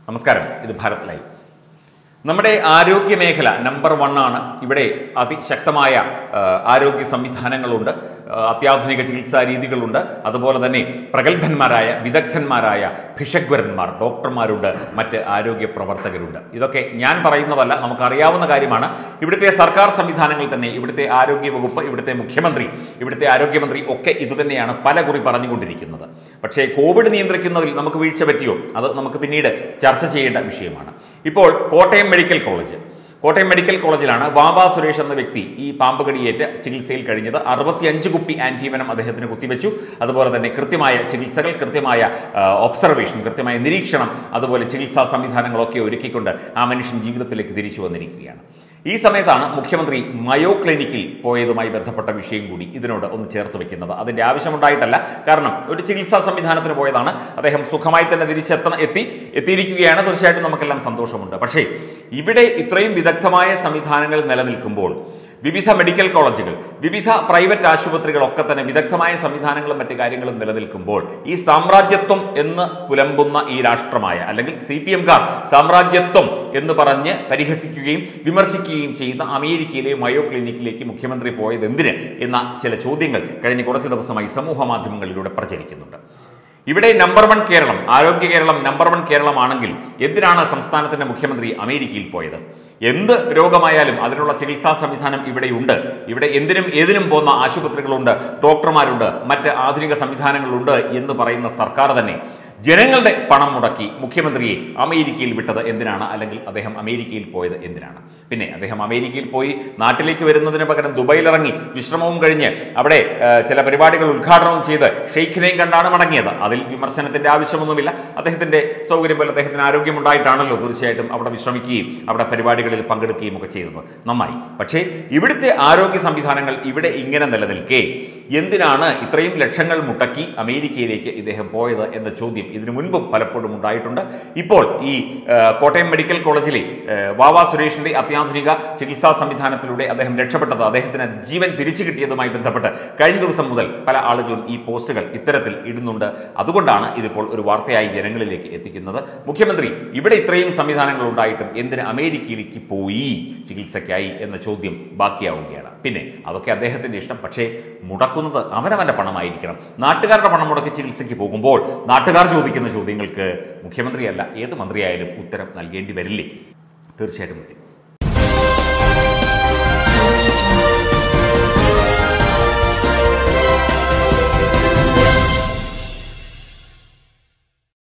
നമസ്കാരം ഇത് ഭാരത് ലൈവ് നമ്മുടെ ആരോഗ്യ മേഖല നമ്പർ വൺ ആണ് ഇവിടെ അതിശക്തമായ ആ, ആരോഗ്യ സംവിധാനങ്ങളുണ്ട് ആ, അത്യാധുനിക ചികിത്സാ രീതികളുണ്ട് അതുപോലെ തന്നെ പ്രഗത്ഭന്മാരായ വിദഗ്ധന്മാരായ ഭിഷഗ്വരന്മാർ ഡോക്ടർമാരുണ്ട് മറ്റ് ആരോഗ്യ പ്രവർത്തകരുണ്ട് ഇതൊക്കെ ഞാൻ പറയുന്നതല്ല നമുക്കറിയാവുന്ന കാര്യമാണ് ഇവിടുത്തെ സർക്കാർ സംവിധാനങ്ങൾ തന്നെ ഇവിടുത്തെ ആരോഗ്യ വകുപ്പ് ഇവിടുത്തെ മുഖ്യമന്ത്രി ഇവിടുത്തെ ആരോഗ്യമന്ത്രി ഒക്കെ ഇതുതന്നെയാണ് പല കുറി പറഞ്ഞുകൊണ്ടിരിക്കുന്നത് പക്ഷേ കോവിഡ് നിയന്ത്രിക്കുന്നതിൽ നമുക്ക് വീഴ്ച പറ്റിയോ അത് നമുക്ക് പിന്നീട് ചർച്ച ചെയ്യേണ്ട വിഷയമാണ് ഇപ്പോൾ Kottayam medical college Kottayam medical കോളേജിലാണ് വാവ സുരേഷ് എന്ന വ്യക്തി ഈ പാമ്പ് കടിയേറ്റ് ചികിത്സയിൽ കഴിഞ്ഞത് അറുപത്തിയഞ്ച് കുപ്പി ആന്റിവനം അദ്ദേഹത്തിന് കുത്തിവെച്ചു അതുപോലെ തന്നെ കൃത്യമായ ചികിത്സകൾ കൃത്യമായ ഒബ്സർവേഷൻ കൃത്യമായ നിരീക്ഷണം അതുപോലെ ചികിത്സാ സംവിധാനങ്ങളൊക്കെ ഒരുക്കിക്കൊണ്ട് ആ മനുഷ്യൻ ജീവിതത്തിലേക്ക് തിരിച്ചു വന്നിരിക്കുകയാണ് ഈ സമയത്താണ് മുഖ്യമന്ത്രി മയോ ക്ലിനിക്കിൽ പോയതുമായി ബന്ധപ്പെട്ട വിഷയം കൂടി ഇതിനോട് ഒന്ന് ചേർത്ത് വെക്കുന്നത് അതിന്റെ ആവശ്യമുണ്ടായിട്ടല്ല കാരണം ഒരു ചികിത്സാ സംവിധാനത്തിന് പോയതാണ് അദ്ദേഹം സുഖമായി തന്നെ തിരിച്ചെത്തണം എത്തി എത്തിയിരിക്കുകയാണ് തീർച്ചയായിട്ടും നമുക്കെല്ലാം സന്തോഷമുണ്ട് പക്ഷേ ഇവിടെ ഇത്രയും വിദഗ്ധമായ സംവിധാനങ്ങൾ നിലനിൽക്കുമ്പോൾ വിവിധ മെഡിക്കൽ കോളേജുകൾ വിവിധ പ്രൈവറ്റ് ആശുപത്രികളൊക്കെ തന്നെ വിദഗ്ധമായ സംവിധാനങ്ങളും മറ്റു കാര്യങ്ങളും നിലനിൽക്കുമ്പോൾ ഈ സാമ്രാജ്യത്വം എന്ന് പുലമ്പുന്ന ഈ രാഷ്ട്രമായ അല്ലെങ്കിൽ സി പി എംകാർ സാമ്രാജ്യത്വം എന്ന് പറഞ്ഞ് പരിഹസിക്കുകയും വിമർശിക്കുകയും ചെയ്യുന്ന അമേരിക്കയിലെ മയോ ക്ലിനിക്കിലേക്ക് മുഖ്യമന്ത്രി പോയത് എന്തിന് എന്ന ചില ചോദ്യങ്ങൾ കഴിഞ്ഞ കുറച്ച് ദിവസമായി സമൂഹ മാധ്യമങ്ങളിലൂടെ പ്രചരിക്കുന്നുണ്ട് ഇവിടെ നമ്പർ വൺ കേരളം ആരോഗ്യ കേരളം നമ്പർ വൺ കേരളമാണെങ്കിൽ എന്തിനാണ് സംസ്ഥാനത്തിന്റെ മുഖ്യമന്ത്രി അമേരിക്കയിൽ പോയത് എന്ത് രോഗമായാലും അതിനുള്ള ചികിത്സാ സംവിധാനം ഇവിടെയുണ്ട് ഇവിടെ എന്തിനും ഏതിനും പോകുന്ന ആശുപത്രികളുണ്ട് ഡോക്ടർമാരുണ്ട് മറ്റ് ആധുനിക സംവിധാനങ്ങളുണ്ട് എന്ന് പറയുന്ന സർക്കാർ തന്നെ ജനങ്ങളുടെ പണം മുടക്കി മുഖ്യമന്ത്രിയെ അമേരിക്കയിൽ വിട്ടത് എന്തിനാണ് അല്ലെങ്കിൽ അദ്ദേഹം അമേരിക്കയിൽ പോയത് എന്തിനാണ് പിന്നെ അദ്ദേഹം അമേരിക്കയിൽ പോയി നാട്ടിലേക്ക് വരുന്നതിന് പകരം ദുബൈയിലിറങ്ങി വിശ്രമവും കഴിഞ്ഞ് അവിടെ ആ, ചില പരിപാടികൾ ഉദ്ഘാടനവും ചെയ്ത് ഷെയ്ഖിനെയും കണ്ടാണ് മടങ്ങിയത് അതിൽ വിമർശനത്തിന്റെ ആവശ്യമൊന്നുമില്ല അദ്ദേഹത്തിന്റെ സൗകര്യം പോലെ അദ്ദേഹത്തിന് ആരോഗ്യമുണ്ടായിട്ടാണല്ലോ തീർച്ചയായിട്ടും അവിടെ വിശ്രമിക്കുകയും അവിടെ പരിപാടികളിൽ പങ്കെടുക്കുകയും ഒക്കെ ചെയ്തത് നന്നായി പക്ഷേ ഇവിടുത്തെ ആരോഗ്യ സംവിധാനങ്ങൾ ഇവിടെ ഇങ്ങനെ നിലനിൽക്കെ എന്തിനാണ് ഇത്രയും ലക്ഷങ്ങൾ മുടക്കി അമേരിക്കയിലേക്ക് ഇദ്ദേഹം പോയത് എന്ന ചോദ്യം ഇതിനു മുൻപും പലപ്പോഴും ഉണ്ടായിട്ടുണ്ട് ഇപ്പോൾ ഈ ആ, കോട്ടയം മെഡിക്കൽ കോളേജിലെ ആ, വാവ സുരേഷിന്റെ അത്യാധുനിക ചികിത്സാ സംവിധാനത്തിലൂടെ അദ്ദേഹം രക്ഷപ്പെട്ടത് അദ്ദേഹത്തിന് ജീവൻ തിരിച്ചു കിട്ടിയതുമായി ബന്ധപ്പെട്ട് കഴിഞ്ഞ ദിവസം മുതൽ പല ആളുകളും ഈ പോസ്റ്റുകൾ ഇത്തരത്തിൽ ഇടുന്നുണ്ട് അതുകൊണ്ടാണ് ഇതിപ്പോൾ ഒരു വാർത്തയായി ജനങ്ങളിലേക്ക് എത്തിക്കുന്നത് മുഖ്യമന്ത്രി ഇവിടെ ഇത്രയും സംവിധാനങ്ങൾ ഉണ്ടായിട്ടും എന്തിന് അമേരിക്കയിലേക്ക് പോയി ചികിത്സയ്ക്കായി എന്ന ചോദ്യം ബാക്കിയാവുകയാണ് പിന്നെ അതൊക്കെ അദ്ദേഹത്തിന്റെ ഇഷ്ടം പക്ഷേ മുടക്കുന്നത് അവനവന്റെ പണമായിരിക്കണം നാട്ടുകാരുടെ പണം മുടക്കി ചികിത്സയ്ക്ക് പോകുമ്പോൾ നാട്ടുകാർ ചോദിക്കുന്ന ചോദ്യങ്ങൾക്ക് മുഖ്യമന്ത്രിയല്ല ഏത് മന്ത്രിയായാലും ഉത്തരം നൽകേണ്ടി വരില്ലേ തീർച്ചയായിട്ടും വരും